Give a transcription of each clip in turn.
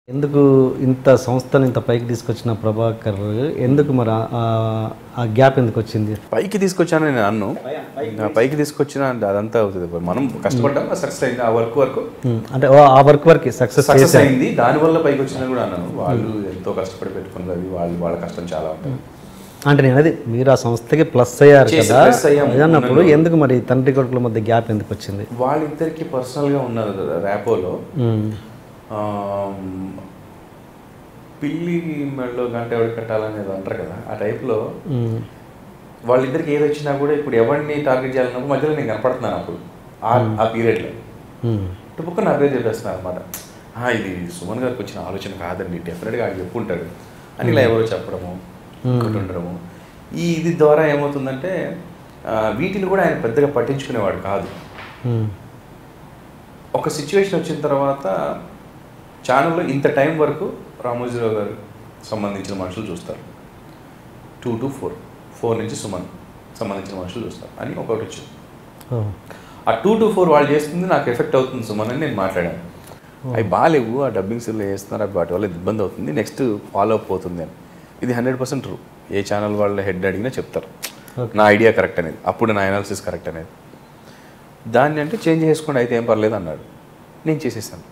ఎందుకు ఇంత సంస్థను ఇంత పైకి తీసుకొచ్చిన ప్రభాకర్ ఎందుకు మరి ఆ- ఆ- ఆ గ్యాప్ ఎందుకు వచ్చింది పైకి తీసుకొచ్చాను నేను అన్ను నా పైకి తీసుకొచ్చిన అంటే అదంతా అవుతుంది మనం కష్టపడ్డాం సక్సెస్ అయింది ఆ వర్క్ వరకు ఉమ్, అంటే ఓ ఆ వర్క్ వరకు సక్సెస్ సక్సెస్ అయింది దానివల్ల పైకి వచ్చినా కూడా అన్నాను వాళ్ళు ఎంతో కష్టపడి పెట్టుకున్నది అది వాళ్ళు వాళ్ళ కష్టం చాలా ఉంటుంది అంటే నేను అది మీరు ఆ సంస్థకి ప్లస్ అయ్యారు చేసి కదా plus అయ్యాము. అది అన్నప్పుడు ఎందుకు మరి తండ్రి కొడుకుల మధ్య గ్యాప్ ఎందుకు వచ్చింది వాళ్ళిద్దరికి పర్సనల్గా ఉన్నారు ర్యాపోలో ఉమ్, ఆమ్, పిల్లి మెడలో గంట ఎవరికి కట్టాలనేది అంటారు కదా ఆ టైప్లో ఉమ్, వాళ్ళిద్దరికి ఏది వచ్చినా కూడా ఇప్పుడు ఎవరిని టార్గెట్ చేయాలన్నప్పుడు మధ్యలో నేను కనపడుతున్నాను అప్పుడు ఆ ఆ పీరియడ్లో ఉమ్, బుక్ నా పేరు చెప్పేస్తున్నాను అనమాట ఇది సుమన్ గారికి వచ్చిన ఆలోచన కాదండి డెఫినెట్గా ఆయన చెప్పుంటాడు అని ఇలా ఎవరో చెప్పడము ఇంకోటి ఉండడము ఈ ఇది ద్వారా ఏమవుతుందంటే ఆ, వీటిని కూడా ఆయన పెద్దగా పట్టించుకునేవాడు కాదు ఉమ్, ఒక సిచ్యువేషన్ వచ్చిన తర్వాత ఛానల్లో ఇంత టైం వరకు రామోజీరావు గారు సంబంధించిన మనుషులు చూస్తారు టూ టు ఫోర్ ఫోర్ నుంచి సుమన్ సంబంధించిన మనుషులు చూస్తారు అని ఒకటి వచ్చింది ఓ, ఆ టూ టు ఫోర్ వాళ్ళు చేస్తుంది నాకు ఎఫెక్ట్ అవుతుంది సుమన్ అని నేను మాట్లాడాను అవి బాగాలేవు ఆ డబ్బింగ్ సీల్లో వేస్తున్నారు అవి వాటి వల్ల ఇబ్బంది అవుతుంది నెక్స్ట్ ఫాలో అప్ అవుతుంది అని ఇది హండ్రెడ్ పర్సెంట్ ట్రూ ఏ ఛానల్ వాళ్ళ హెడ్ అడిగినా చెప్తారు నా ఐడియా కరెక్ట్ అనేది అప్పుడు నా అనాలిసిస్ కరెక్ట్ అనేది దాన్ని అంటే చేంజ్ చేసుకోండి అయితే ఏం పర్లేదు అన్నాడు నేను చేసేసాను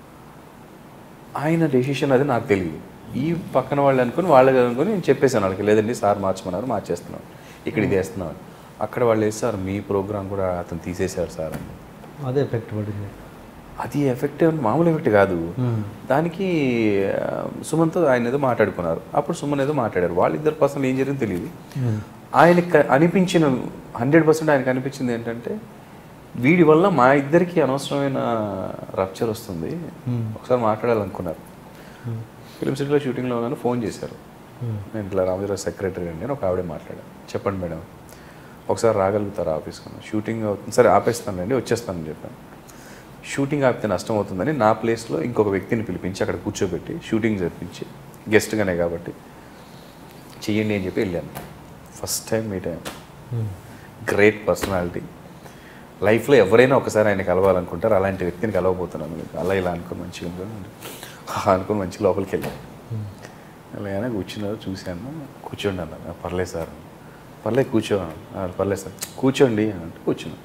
ఆయన డెసిషన్ అది నాకు తెలియదు ఈ పక్కన వాళ్ళు అనుకుని వాళ్ళకి అనుకుని నేను చెప్పేసాను వాళ్ళకి లేదండి సార్ మార్చమన్నారు మార్చేస్తున్నాను ఇక్కడ ఇది వేస్తున్నాను అక్కడ వాళ్ళు వేసి సార్ మీ ప్రోగ్రామ్ కూడా అతను తీసేశారు సార్ అని అదే ఎఫెక్ట్ పడింది అది ఎఫెక్ట్ మామూలు ఎఫెక్ట్ కాదు దానికి ఆ, సుమన్తో ఆయన ఏదో మాట్లాడుకున్నారు అప్పుడు సుమన్ ఏదో మాట్లాడారు వాళ్ళిద్దరు పర్సనల్ ఏం జరిగిందో తెలియదు ఆయనకి క- అనిపించిన హండ్రెడ్ పర్సెంట్ ఆయనకు అనిపించింది ఏంటంటే వీడి వల్ల మా ఇద్దరికి అనవసరమైన రప్చర్ వస్తుంది ఒకసారి మాట్లాడాలనుకున్నారు ఫిలిం సిటీలో షూటింగ్లో ఉన్నాను ఫోన్ చేశారు నేను ఇట్లా రామజీరావు సెక్రటరీ అండి అని ఒక ఆవిడే మాట్లాడాను చెప్పండి మేడం ఒకసారి రాగలుగుతారా ఆఫీస్కి షూటింగ్ అవుతుంది సరే ఆపేస్తానండి వచ్చేస్తానని చెప్పాను షూటింగ్ ఆపితే నష్టం అవుతుందని నా ప్లేస్లో ఇంకొక వ్యక్తిని పిలిపించి అక్కడ కూర్చోబెట్టి షూటింగ్ జరిపించి గెస్ట్గానే కాబట్టి చెయ్యండి అని చెప్పి వెళ్ళాను ఫస్ట్ టైం మీట్ అయ్యాను గ్రేట్ పర్సనాలిటీ లైఫ్లో ఎవరైనా ఒకసారి ఆయన కలవాలనుకుంటారు అలాంటి వ్యక్తిని కలవబోతున్నాను మీకు అలా ఇలా అనుకుని మంచిగా ఉంటుంది అనుకుని మంచి లోపలికి వెళ్ళాను వెళ్ళగానే కూర్చున్నారు చూశాను కూర్చోండి అన్నారు "ఆ, పర్లేదు సార్ పర్లేదు కూర్చో "ఆ, పర్లేదు సార్ కూర్చోండి అని అంటే కూర్చున్నాను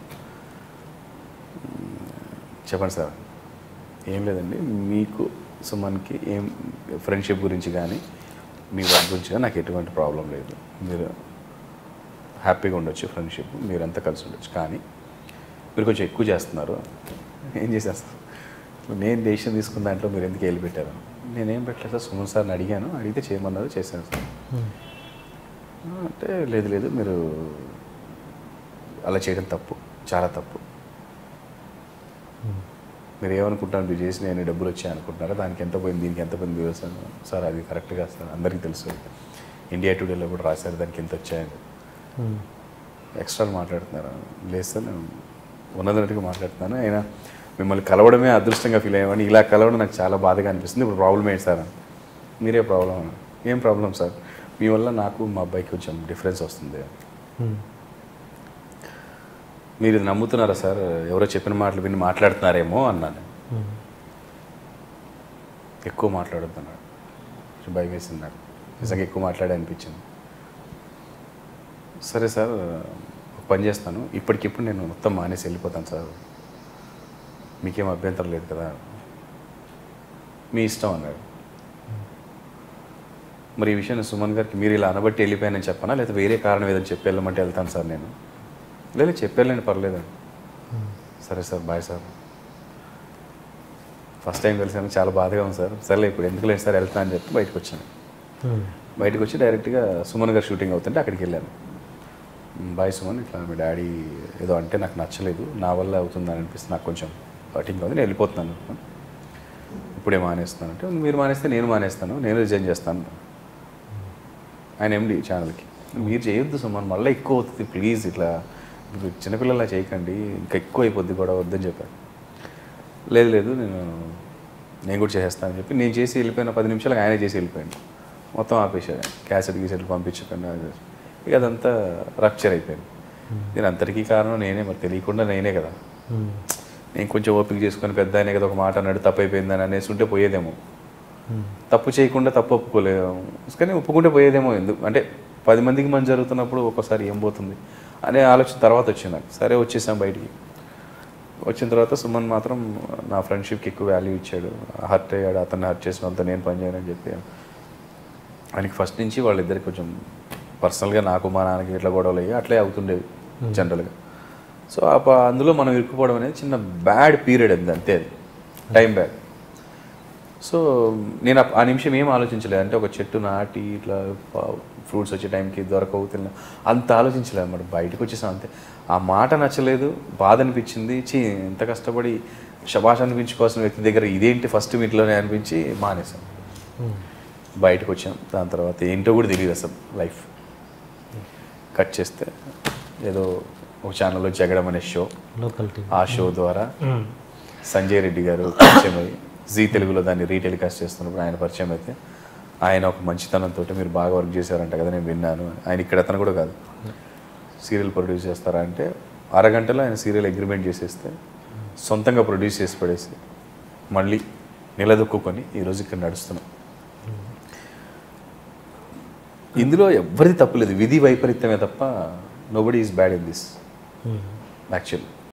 చెప్పండి సార్ ఏం లేదండి మీకు సుమన్కి ఏం ఫ్రెండ్షిప్ గురించి కానీ మీ వర్క్ గురించి కానీ నాకు ఎటువంటి ప్రాబ్లం లేదు మీరు హ్యాపీగా ఉండొచ్చు ఫ్రెండ్షిప్ మీరంతా కలిసి ఉండొచ్చు కానీ మీరు కొంచెం ఎక్కువ చేస్తున్నారు ఏం చేసేస్తారు నేను డెసిషన్ తీసుకున్న దాంట్లో మీరు ఎందుకు వెళ్ళి పెట్టారు నేనేం పెట్టలేదు సార్ సుమన్ సార్ని అడిగాను అడిగితే చేయమన్నారు చేశాను సార్ అంటే లేదు లేదు మీరు అలా చేయడం తప్పు చాలా తప్పు మీరు ఏమనుకుంటారు మీరు చేసి నేను డబ్బులు వచ్చాయి అనుకుంటున్నారా దానికి ఎంత పోయింది దీనికి ఎంత పోయింది వ్యవసాయం సార్ అది కరెక్ట్గా సార్ అందరికీ తెలుసు ఇండియా టుడేలో కూడా రాశారు దానికి ఎంత వచ్చాయని ఎక్స్ట్రా మాట్లాడుతున్నారు లేదు సార్ నేను ఉన్నదన్నట్టుగా మాట్లాడుతున్నాను అయినా మిమ్మల్ని కలవడమే అదృష్టంగా ఫీల్ అయ్యామని ఇలా కలవడం నాకు చాలా బాధగా అనిపిస్తుంది ఇప్పుడు ప్రాబ్లం ఏంటి సార్ అని. మీరే ప్రాబ్లం ఏం ప్రాబ్లం సార్ మీ వల్ల నాకు మా అబ్బాయికి కొంచెం డిఫరెన్స్ వస్తుంది మీరు ఇది నమ్ముతున్నారా సార్ ఎవరో చెప్పిన మాటలు విని మాట్లాడుతున్నారేమో అన్నాను ఎక్కువ మాట్లాడొద్దు అన్నాడు కొంచెం భయం వేసింది నాకు నిజంగా ఎక్కువ మాట్లాడే అనిపించింది సరే సార్ ఒక పని చేస్తాను ఇప్పటికిప్పుడు నేను మొత్తం మానేసి వెళ్ళిపోతాను సార్ మీకేం అభ్యంతరం లేదు కదా మీ ఇష్టం అన్నాడు మరి ఈ విషయాన్ని సుమన్ గారికి మీరు ఇలా అనబట్టి వెళ్ళిపోయానని చెప్పనా లేదా వేరే కారణం ఏదని చెప్పి వెళ్ళమంటే వెళ్తాను సార్ నేను లేదు చెప్పాలండి పర్లేదు సరే sir bye sir first time కలిసాను చాలా బాధగా ఉంది సార్ సర్లే ఇప్పుడు ఎందుకు లేదు సార్ వెళ్తాను అని చెప్పి బయటకు వచ్చాను బయటకు వచ్చి డైరెక్ట్గా సుమన్ గారు షూటింగ్ అవుతుంటే అక్కడికి వెళ్ళాను "మ్, బాయ్ సుమన్ ఇట్లా మీ డాడీ ఏదో అంటే నాకు నచ్చలేదు నా వల్ల అవుతుందని అనిపిస్తుంది నాకు కొంచెం హర్టింగ్ అవుతుంది నేను వెళ్ళిపోతున్నాను ఇప్పుడే మానేస్తున్నాను అంటే మీరు మానేస్తే నేను మానేస్తాను నేను రిజైన్ చేస్తాను ఆయన ఎండి ఛానల్కి మీరు చేయొద్దు సుమన్ మళ్ళీ ఎక్కువ అవుతుంది ప్లీజ్ ఇట్లా ఇప్పుడు చిన్నపిల్లలా చేయకండి ఇంకా ఎక్కువ అయిపోద్ది కూడా వద్దని చెప్పాను లేదు లేదు నేను నేను కూడా చేసేస్తాను అని చెప్పి నేను చేసి వెళ్ళిపోయిన పది నిమిషాలకు ఆయన చేసి వెళ్ళిపోయాను మొత్తం ఆపేశాడు క్యాసెట్ గీసెట్లు పంపించకుండా ఇక అదంతా రప్చర్ అయిపోయింది దీని అంతటికీ కారణం నేనే మరి తెలియకుండా నేనే కదా నేను కొంచెం ఓపిక చేసుకొని పెద్ద ఆయనే కదా ఒక మాట అన్నాడు తప్పైపోయిందని అనేసి ఉంటే పోయేదేమో తప్పు చేయకుండా తప్పు ఒప్పుకోలేము కానీ ఒప్పుకుంటే పోయేదేమో ఎందుకు అంటే పది మందికి మంచి జరుగుతున్నప్పుడు ఒక్కోసారి ఏం పోతుంది అనే ఆలోచన తర్వాత వచ్చింది నాకు సరే వచ్చేసాం బయటికి వచ్చిన తర్వాత సుమన్ మాత్రం నా ఫ్రెండ్షిప్కి ఎక్కువ వాల్యూ ఇచ్చాడు హర్ట్ అయ్యాడు అతన్ని హర్ట్ చేసిన వాళ్ళతో నేను పని చేయనని చెప్పి ఆయనకి ఫస్ట్ నుంచి వాళ్ళిద్దరికి కొంచెం పర్సనల్గా నాకు మా నాన్నకి ఇట్లా గొడవలు అయ్యి అట్లే అవుతుండేవి జనరల్గా సో ఆ ప- అందులో మనం ఇరుక్కుపోవడం అనేది చిన్న బ్యాడ్ పీరియడ్ అది అంతే అది టైం బ్యాడ్ సో నేను ఆ- ఆ నిమిషం ఏం ఆలోచించలేదు అంటే ఒక చెట్టు నాటి ఇట్లా ఫ్రూట్స్ వచ్చే టైంకి దొరకవు తిన అంత ఆలోచించలేదు అన్నమాట బయటకు వచ్చేసాం అంతే ఆ మాట నచ్చలేదు బాధ అనిపించింది చీ ఎంత కష్టపడి శబాష్ అనిపించుకోవాల్సిన వ్యక్తి దగ్గర ఇదేంటి ఫస్ట్ మీట్లోనే అనిపించి మానేసాం బయటకు వచ్చాం దాని తర్వాత ఏంటో కూడా తెలియదు అసలు లైఫ్ కట్ చేస్తే ఏదో ఒక ఛానల్లో జగడం అనే షో లోకల్ టీవీ ఆ షో ద్వారా సంజయ్ రెడ్డి గారు పరిచయం అయ్యి జీ తెలుగులో దాన్ని రీటెలికాస్ట్ చేస్తున్నప్పుడు ఆయన పరిచయం అయితే ఆయన ఒక మంచితనంతో మీరు బాగా వర్క్ చేశారంట కదా నేను విన్నాను ఆయన ఇక్కడ అతను కూడా కాదు సీరియల్ ప్రొడ్యూస్ చేస్తారా అంటే అరగంటలో ఆయన సీరియల్ అగ్రిమెంట్ చేసేస్తే సొంతంగా ప్రొడ్యూస్ చేసి పడేసి మళ్ళీ నిలదొక్కుని ఈరోజు ఇక్కడ నడుస్తున్నాం ఇందులో ఎవ్వరిది తప్పులేదు విధి వైపరీత్యమే తప్ప nobody is bad in this actually